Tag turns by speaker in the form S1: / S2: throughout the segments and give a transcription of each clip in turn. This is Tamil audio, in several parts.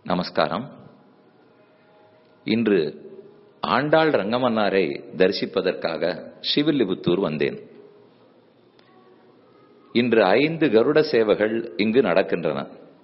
S1: நமஸ்காரம் இன்று ஆண்டாள் ரங்கமன்னாரை தரிசிப்பதற்காக ஸ்ரீவில்லிபுத்தூர் வந்தேன் இன்று ஐந்து கருட சேவைகள் இங்கு நடக்கின்றன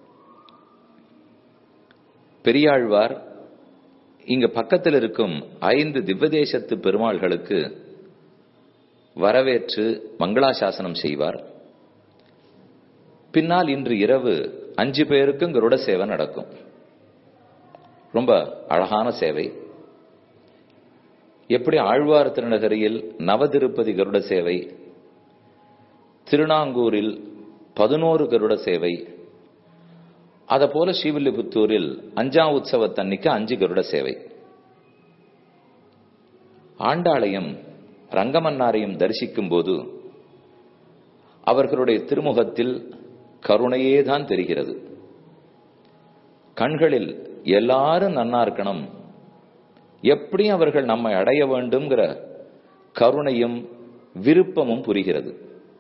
S1: பெரியாழ்வார் இங்க பக்கத்தில் இருக்கும் ஐந்து திவ்வதேசத்து பெருமாள்களுக்கு வரவேற்று மங்களாசாசனம் செய்வார் பின்னால் இன்று இரவு அஞ்சு பேருக்கும் கருட சேவை நடக்கும் ரொம்ப அழகான சேவை எப்படி ஆழ்வார் திருநகரியில் நவதிருப்பதி கருட சேவை திருநாங்கூரில் பதினோரு கருட சேவை அத போல ஸ்ரீவில்லிபுத்தூரில் அஞ்சாம் உற்சவத்தன்னைக்கு அஞ்சு கருட சேவை ஆண்டாளையும் ரங்கமன்னாரையும் தரிசிக்கும் போது அவர்களுடைய திருமுகத்தில் கருணையே தான் தெரிகிறது கண்களில் எல்லாரும் நன்னா இருக்கணும் எப்படி அவர்கள் நம்மை அடைய வேண்டும்ங்கிற கருணையும் விருப்பமும் புரிகிறது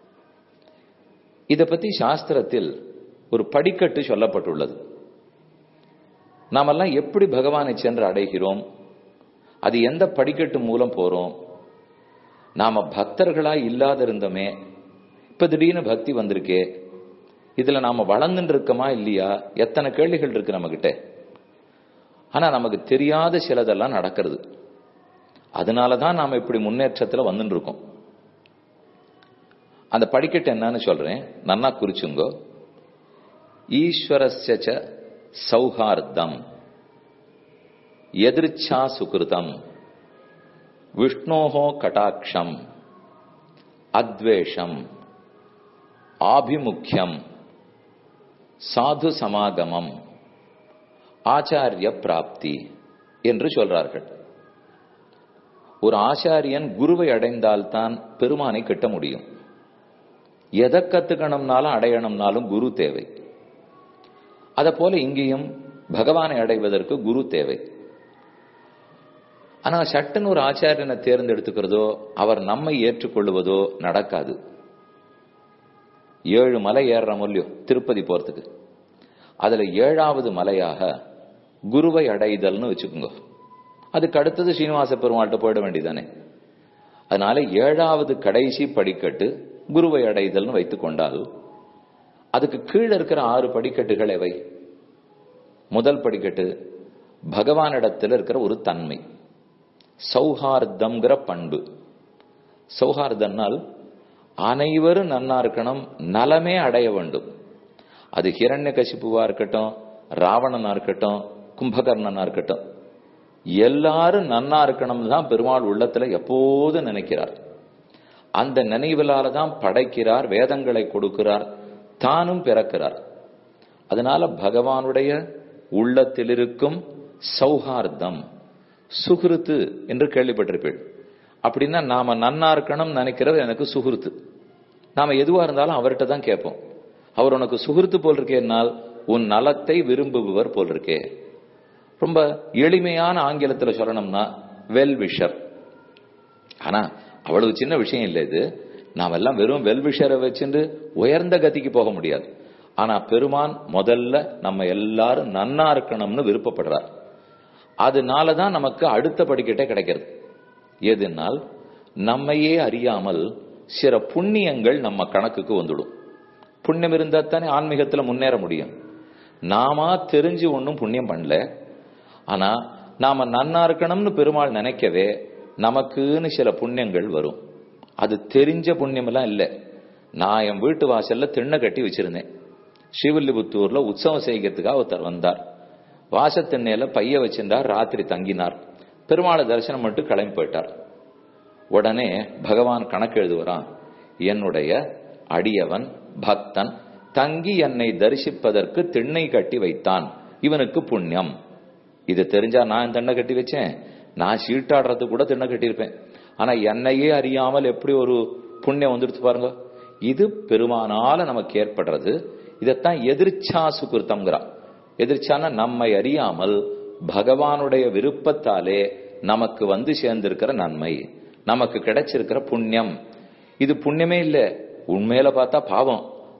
S1: இத பத்தி சாஸ்திரத்தில் ஒரு படிக்கட்டு சொல்லப்பட்டுள்ளது நாமெல்லாம் எப்படி பகவானை சென்று அடைகிறோம் அது எந்த படிக்கட்டு மூலம் போறோம் நாம பக்தர்களா இல்லாத இருந்தோமே இப்ப திடீர்னு பக்தி வந்திருக்கே இதுல நாம வளர்ந்துட்டு இருக்கோமா இல்லையா எத்தனை கேள்விகள் இருக்கு நம்ம கிட்ட ஆனா நமக்கு தெரியாத சிலதெல்லாம் நடக்கிறது அதனாலதான் நாம இப்படி முன்னேற்றத்துல வந்துட்டு இருக்கோம் அந்த படிக்கட்டு என்னன்னு சொல்றேன் நன்னா குறிச்சுங்கோ ஈஸ்வரஸ்ய சௌஹார்தம் எதிர்ச்சா சுகிருதம் விஷ்ணோஹோ கட்டாட்சம் அத்வேஷம் ஆபிமுக்கியம் சாது சமாகமம் ஆச்சாரிய பிராப்தி என்று சொல்றார்கள் ஒரு ஆச்சாரியன் குருவை அடைந்தால்தான் பெருமானை கிட்ட முடியும் எதை கத்துக்கணும்னாலும் அடையணும்னாலும் குரு தேவை அத போல இங்கேயும் பகவானை அடைவதற்கு குரு தேவை ஆனா சட்டுன்னு ஒரு ஆச்சாரியனை தேர்ந்தெடுத்துக்கிறதோ அவர் நம்மை ஏற்றுக்கொள்வதோ நடக்காது ஏழு மலை ஏறுற இல்லையோ திருப்பதி போறதுக்கு அதுல ஏழாவது மலையாக குருவை அடைதல்னு வச்சுக்கோங்க அதுக்கு அடுத்தது ஸ்ரீனிவாச பெருமாள்கிட்ட போயிட வேண்டியதானே அதனால ஏழாவது கடைசி படிக்கட்டு குருவை அடைதல்னு வைத்துக் கொண்டால் அதுக்கு கீழே இருக்கிற ஆறு படிக்கட்டுகள் எவை முதல் படிக்கட்டு பகவானிடத்தில் இருக்கிற ஒரு தன்மை சௌஹார்தம்ங்கிற பண்பு சௌஹார்தம்னால் அனைவரும் நன்னா இருக்கணும் நலமே அடைய வேண்டும் அது ஹிரண்ய கசிப்புவா இருக்கட்டும் ராவணனா இருக்கட்டும் கும்பகர்ணனா இருக்கட்டும் எல்லாரும் நன்னா இருக்கணும்னு தான் பெருமாள் உள்ளத்துல எப்போதும் நினைக்கிறார் அந்த நினைவிலால தான் படைக்கிறார் வேதங்களை கொடுக்கிறார் தானும் பிறக்கிறார் அதனால பகவானுடைய உள்ளத்தில் இருக்கும் சௌஹார்தம் சுகிருத்து என்று கேள்விப்பட்டிருப்பீள் அப்படின்னா நாம நன்னா இருக்கணும் நினைக்கிறது எனக்கு சுகிருத்து நாம எதுவா இருந்தாலும் அவர்கிட்ட தான் கேட்போம் அவர் உனக்கு சுகிருத்து போல் இருக்கேனால் உன் நலத்தை விரும்புபவர் போல் இருக்கே ரொம்ப எளிமையான ஆங்கிலத்துல சொல்லணும்னா வெல் விஷர் ஆனா அவ்வளவு சின்ன விஷயம் இல்லை இது நாம் எல்லாம் வெறும் வெல்விஷரை வச்சுட்டு உயர்ந்த கதிக்கு போக முடியாது ஆனா பெருமான் முதல்ல நம்ம எல்லாரும் நன்னா இருக்கணும்னு விருப்பப்படுறார் அதனாலதான் நமக்கு அடுத்த படிக்கட்டே கிடைக்கிறது எதுனால் நம்மையே அறியாமல் சில புண்ணியங்கள் நம்ம கணக்குக்கு வந்துடும் புண்ணியம் இருந்தா தானே ஆன்மீகத்துல முன்னேற முடியும் நாமா தெரிஞ்சு ஒன்றும் புண்ணியம் பண்ணல ஆனா நாம நன்னா இருக்கணும்னு பெருமாள் நினைக்கவே நமக்குன்னு சில புண்ணியங்கள் வரும் அது தெரிஞ்ச புண்ணியம் எல்லாம் இல்ல நான் என் வீட்டு வாசல்ல திண்ணை கட்டி வச்சிருந்தேன் ஸ்ரீவில்லிபுத்தூர்ல உற்சவம் செய்கிறதுக்காக ஒருத்தர் வந்தார் வாசத்திண்ணையில பைய வச்சிருந்தார் ராத்திரி தங்கினார் பெருமாளை தரிசனம் மட்டும் கிளம்பி போயிட்டார் உடனே பகவான் கணக்கு எழுதுவரான் என்னுடைய அடியவன் பக்தன் தங்கி என்னை தரிசிப்பதற்கு திண்ணை கட்டி வைத்தான் இவனுக்கு புண்ணியம் இது தெரிஞ்சா நான் திண்ணை கட்டி வச்சேன் நான் சீட்டாடுறது கூட திண்ணை கட்டியிருப்பேன் ஆனா என்னையே அறியாமல் எப்படி ஒரு புண்ணியம் வந்துடுத்து பாருங்க இது பெருமானால நமக்கு ஏற்படுறது இதைத்தான் எதிர்ச்சா சுகிருத்தம்ங்கிறா எதிர்ச்சான நம்மை அறியாமல் பகவானுடைய விருப்பத்தாலே நமக்கு வந்து சேர்ந்திருக்கிற நன்மை நமக்கு கிடைச்சிருக்கிற புண்ணியம் இது புண்ணியமே இல்ல உண்மையில பார்த்தா பாவம்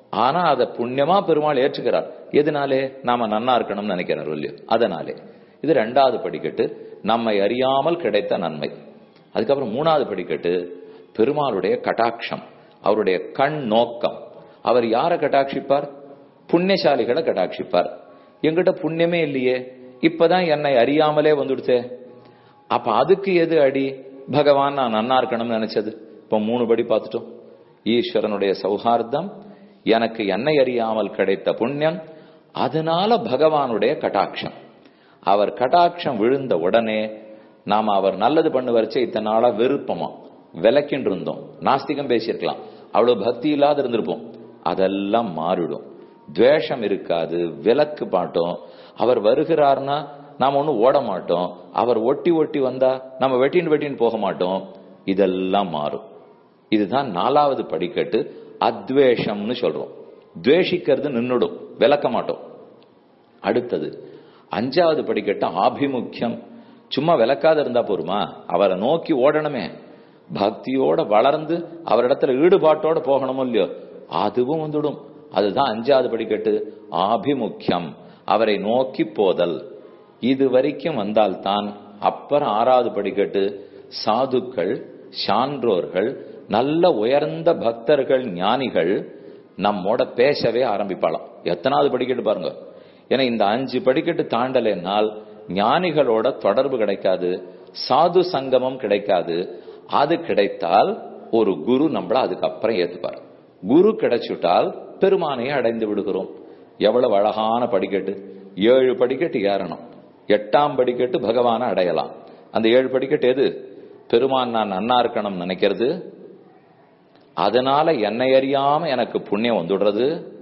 S1: ஆனா அதை புண்ணியமா பெருமாள் ஏற்றுக்கிறார் எதனாலே நாம நன்னா இருக்கணும்னு நினைக்கிறார் இல்லையோ அதனாலே இது ரெண்டாவது படிக்கட்டு நம்மை அறியாமல் கிடைத்த நன்மை அதுக்கப்புறம் மூணாவது படிக்கட்டு பெருமாளுடைய கட்டாட்சம் அவருடைய கண் நோக்கம் அவர் யாரை கட்டாட்சிப்பார் புண்ணியசாலிகளை கட்டாட்சிப்பார் எங்கிட்ட புண்ணியமே இல்லையே இப்பதான் என்னை அறியாமலே வந்துடுச்சே அப்ப அதுக்கு எது அடி பகவான் நான் நன்னா இருக்கணும்னு நினைச்சது இப்ப மூணு படி பார்த்துட்டோம் ஈஸ்வரனுடைய சௌஹார்தம் எனக்கு என்னை அறியாமல் கிடைத்த புண்ணியம் அதனால பகவானுடைய கட்டாட்சம் அவர் கட்டாட்சம் விழுந்த உடனே நாம அவர் நல்லது பண்ணு வரைச்சே இத்தனை நாளா வெறுப்பமா விளக்கின்னு இருந்தோம் நாஸ்திகம் பேசியிருக்கலாம் அவ்வளவு பக்தி இல்லாத இருந்திருப்போம் அதெல்லாம் மாறிடும் துவேஷம் இருக்காது விலக்கு பாட்டோம் அவர் வருகிறார்னா நாம ஒன்னும் ஓட மாட்டோம் அவர் ஒட்டி ஒட்டி வந்தா நம்ம வெட்டின்னு வெட்டின்னு போக மாட்டோம் இதெல்லாம் மாறும் இதுதான் நாலாவது படிக்கட்டு அத்வேஷம்னு சொல்றோம் துவேஷிக்கிறது நின்னுடும் விளக்க மாட்டோம் அடுத்தது அஞ்சாவது படிக்கட்டு ஆபிமுக்கியம் சும்மா விளக்காத இருந்தா போருமா அவரை நோக்கி ஓடணுமே பக்தியோட வளர்ந்து அவரிடத்துல ஈடுபாட்டோட போகணுமோ இல்லையோ அதுவும் வந்துடும் அதுதான் அஞ்சாவது படிக்கட்டு ஆபிமுக்கியம் அவரை நோக்கி போதல் இது வரைக்கும் வந்தால்தான் அப்புறம் ஆறாவது படிக்கட்டு சாதுக்கள் சான்றோர்கள் நல்ல உயர்ந்த பக்தர்கள் ஞானிகள் நம்மோட பேசவே ஆரம்பிப்பாளாம் எத்தனாவது படிக்கட்டு பாருங்க ஏன்னா இந்த அஞ்சு படிக்கட்டு தாண்டலைனால் ஞானிகளோட தொடர்பு கிடைக்காது சாது சங்கமம் கிடைக்காது அது கிடைத்தால் ஒரு குரு நம்மள அதுக்கப்புறம் ஏத்துப்பார் குரு கிடைச்சுட்டால் பெருமானையை அடைந்து விடுகிறோம் எவ்வளவு அழகான படிக்கட்டு ஏழு படிக்கட்டு ஏறணும் எட்டாம் படிக்கட்டு பகவானை அடையலாம் அந்த ஏழு படிக்கட்டு எது பெருமான் நான் நன்னா இருக்கணும் நினைக்கிறது அதனால என்னை அறியாம எனக்கு புண்ணியம் வந்துடுறது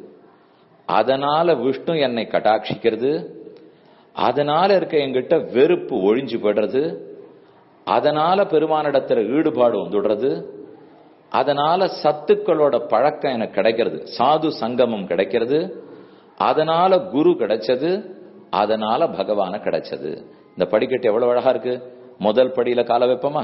S1: அதனால விஷ்ணு என்னை கட்டாட்சிக்கிறது அதனால இருக்க எங்கிட்ட வெறுப்பு ஒழிஞ்சு போடுறது அதனால பெருமானிடத்துல ஈடுபாடு வந்துடுறது அதனால சத்துக்களோட பழக்கம் எனக்கு கிடைக்கிறது சாது சங்கமம் கிடைக்கிறது அதனால குரு கிடைச்சது அதனால பகவான கிடைச்சது இந்த படிக்கட்டு எவ்வளவு அழகா இருக்கு முதல் படியில கால வைப்போமா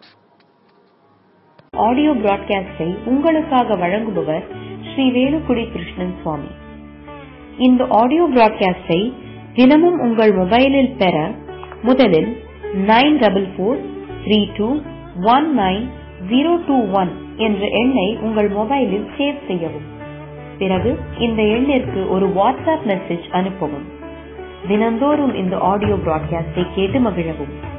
S2: ஆடியோ பிராட்காஸ்டை உங்களுக்காக வழங்குபவர் ஸ்ரீ வேலுக்குடி கிருஷ்ணன் சுவாமி இந்த ஆடியோ பிராட்காஸ்டை தினமும் உங்கள் மொபைலில் பெற முதலில் nine double four three two one nine zero two one என்ற எண்ணை உங்கள் மொபைலில் சேவ் செய்யவும் பிறகு இந்த எண்ணிற்கு ஒரு வாட்ஸ்அப் மெசேஜ் அனுப்பவும் தினந்தோறும் இந்த ஆடியோ பிராட்காஸ்டை கேட்டு மகிழவும்